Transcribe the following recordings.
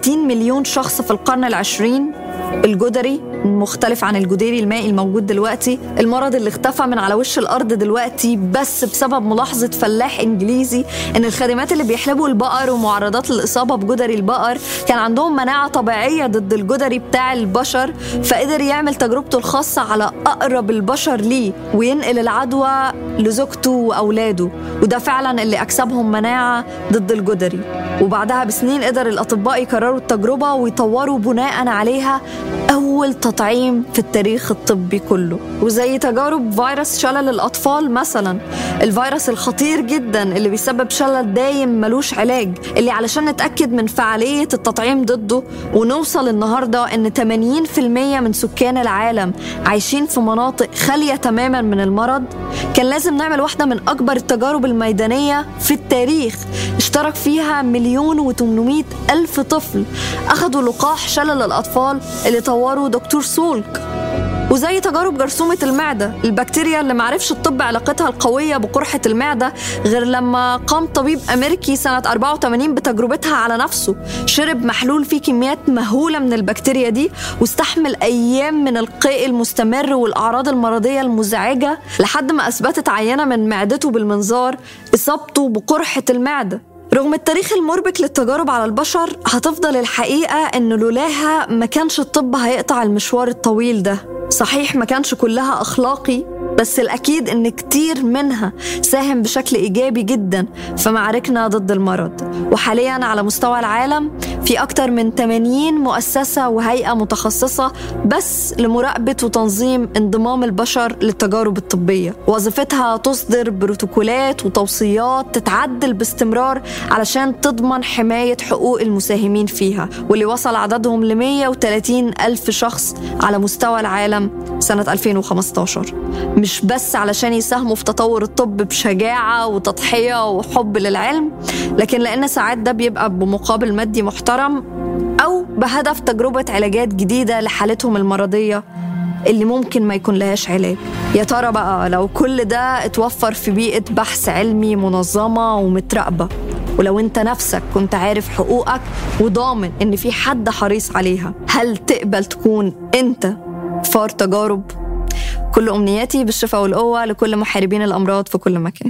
60 مليون شخص في القرن العشرين الجدري مختلف عن الجديري المائي الموجود دلوقتي المرض اللي اختفى من على وش الارض دلوقتي بس بسبب ملاحظه فلاح انجليزي ان الخادمات اللي بيحلبوا البقر ومعرضات للاصابه بجدري البقر كان عندهم مناعه طبيعيه ضد الجدري بتاع البشر فقدر يعمل تجربته الخاصه على اقرب البشر ليه وينقل العدوى لزوجته واولاده وده فعلا اللي اكسبهم مناعه ضد الجدري وبعدها بسنين قدر الاطباء يكرروا التجربه ويطوروا بناء عليها اول تطعيم في التاريخ الطبي كله وزي تجارب فيروس شلل الأطفال مثلا الفيروس الخطير جدا اللي بيسبب شلل دايم ملوش علاج اللي علشان نتأكد من فعالية التطعيم ضده ونوصل النهاردة إن 80% من سكان العالم عايشين في مناطق خالية تماما من المرض كان لازم نعمل واحدة من أكبر التجارب الميدانية في التاريخ اشترك فيها مليون و800 ألف طفل أخذوا لقاح شلل الأطفال اللي طوره دكتور سولك وزي تجارب جرثومة المعدة البكتيريا اللي معرفش الطب علاقتها القوية بقرحة المعدة غير لما قام طبيب أمريكي سنة 84 بتجربتها على نفسه شرب محلول فيه كميات مهولة من البكتيريا دي واستحمل أيام من القيء المستمر والأعراض المرضية المزعجة لحد ما أثبتت عينة من معدته بالمنظار إصابته بقرحة المعدة رغم التاريخ المربك للتجارب على البشر هتفضل الحقيقة إن لولاها ما كانش الطب هيقطع المشوار الطويل ده صحيح ما كانش كلها أخلاقي بس الأكيد إن كتير منها ساهم بشكل إيجابي جدا في معاركنا ضد المرض وحاليا على مستوى العالم في أكتر من 80 مؤسسة وهيئة متخصصة بس لمراقبة وتنظيم انضمام البشر للتجارب الطبية وظيفتها تصدر بروتوكولات وتوصيات تتعدل باستمرار علشان تضمن حماية حقوق المساهمين فيها واللي وصل عددهم ل 130 ألف شخص على مستوى العالم سنة 2015 مش بس علشان يساهموا في تطور الطب بشجاعة وتضحية وحب للعلم لكن لأن ساعات ده بيبقى بمقابل مادي محترم أو بهدف تجربة علاجات جديدة لحالتهم المرضية اللي ممكن ما يكون لهاش علاج يا ترى بقى لو كل ده اتوفر في بيئة بحث علمي منظمة ومتراقبة ولو انت نفسك كنت عارف حقوقك وضامن ان في حد حريص عليها هل تقبل تكون انت فار تجارب كل أمنياتي بالشفاء والقوة لكل محاربين الأمراض في كل مكان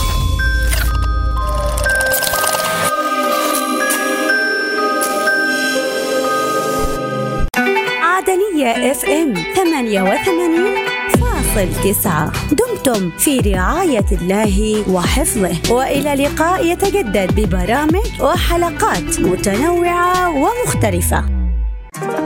عدنية اف ام 88 فاصل تسعة دمتم في رعاية الله وحفظه وإلى لقاء يتجدد ببرامج وحلقات متنوعة ومختلفة